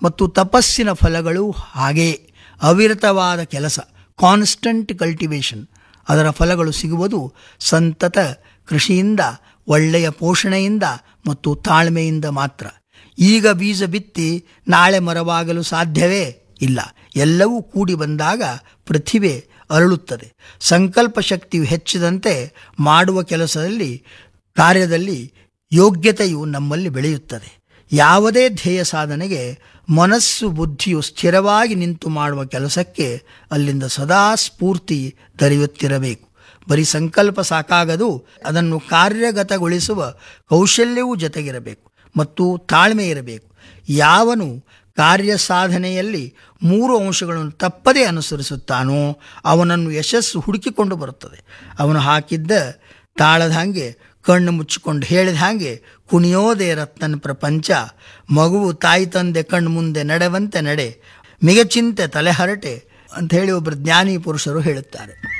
ಮತ್ತು ತಪಸ್ಸಿನ ಫಲಗಳು ಹಾಗೇ ಅವಿರತವಾದ ಕೆಲಸ ಕಾನ್ಸ್ಟಂಟ್ ಕಲ್ಟಿವೇಷನ್ ಅದರ ಫಲಗಳು ಸಿಗುವುದು ಸಂತತ ಕೃಷಿಯಿಂದ ಒಳ್ಳೆಯ ಪೋಷಣೆಯಿಂದ ಮತ್ತು ತಾಳ್ಮೆಯಿಂದ ಮಾತ್ರ ಈಗ ಬೀಜ ಬಿತ್ತಿ ನಾಳೆ ಮರವಾಗಲು ಸಾಧ್ಯವೇ ಇಲ್ಲ ಎಲ್ಲವೂ ಕೂಡಿ ಬಂದಾಗ ಪ್ರತಿಭೆ ಅರಳುತ್ತದೆ ಸಂಕಲ್ಪ ಶಕ್ತಿಯು ಹೆಚ್ಚಿದಂತೆ ಮಾಡುವ ಕೆಲಸದಲ್ಲಿ ಕಾರ್ಯದಲ್ಲಿ ಯೋಗ್ಯತೆಯು ನಮ್ಮಲ್ಲಿ ಬೆಳೆಯುತ್ತದೆ ಯಾವುದೇ ಧ್ಯೇಯ ಸಾಧನೆಗೆ ಮನಸ್ಸು ಬುದ್ಧಿಯು ಸ್ಥಿರವಾಗಿ ನಿಂತು ಮಾಡುವ ಕೆಲಸಕ್ಕೆ ಅಲ್ಲಿಂದ ಸದಾ ಸ್ಫೂರ್ತಿ ದೊರೆಯುತ್ತಿರಬೇಕು ಬರೀ ಸಂಕಲ್ಪ ಸಾಕಾಗದು ಅದನ್ನು ಕಾರ್ಯಗತಗೊಳಿಸುವ ಕೌಶಲ್ಯವೂ ಜೊತೆಗಿರಬೇಕು ಮತ್ತು ತಾಳ್ಮೆ ಇರಬೇಕು ಯಾವನು ಕಾರ್ಯ ಸಾಧನೆಯಲ್ಲಿ ಮೂರು ಅಂಶಗಳನ್ನು ತಪ್ಪದೇ ಅನುಸರಿಸುತ್ತಾನೋ ಅವನನ್ನು ಯಶಸ್ಸು ಹುಡುಕಿಕೊಂಡು ಬರುತ್ತದೆ ಅವನು ಹಾಕಿದ್ದ ತಾಳದ ಹಾಗೆ ಕಣ್ಣು ಮುಚ್ಚಿಕೊಂಡು ಹೇಳಿದ ಹಾಗೆ ಕುಣಿಯೋದೇ ರತ್ನನ ಪ್ರಪಂಚ ಮಗುವು ತಾಯಿ ತಂದೆ ಕಣ್ಣು ಮುಂದೆ ನಡೆವಂತೆ ನಡೆ ಮಿಗಚಿಂತೆ ತಲೆಹರಟೆ ಅಂತ ಹೇಳಿ ಒಬ್ಬರು ಜ್ಞಾನಿ ಪುರುಷರು ಹೇಳುತ್ತಾರೆ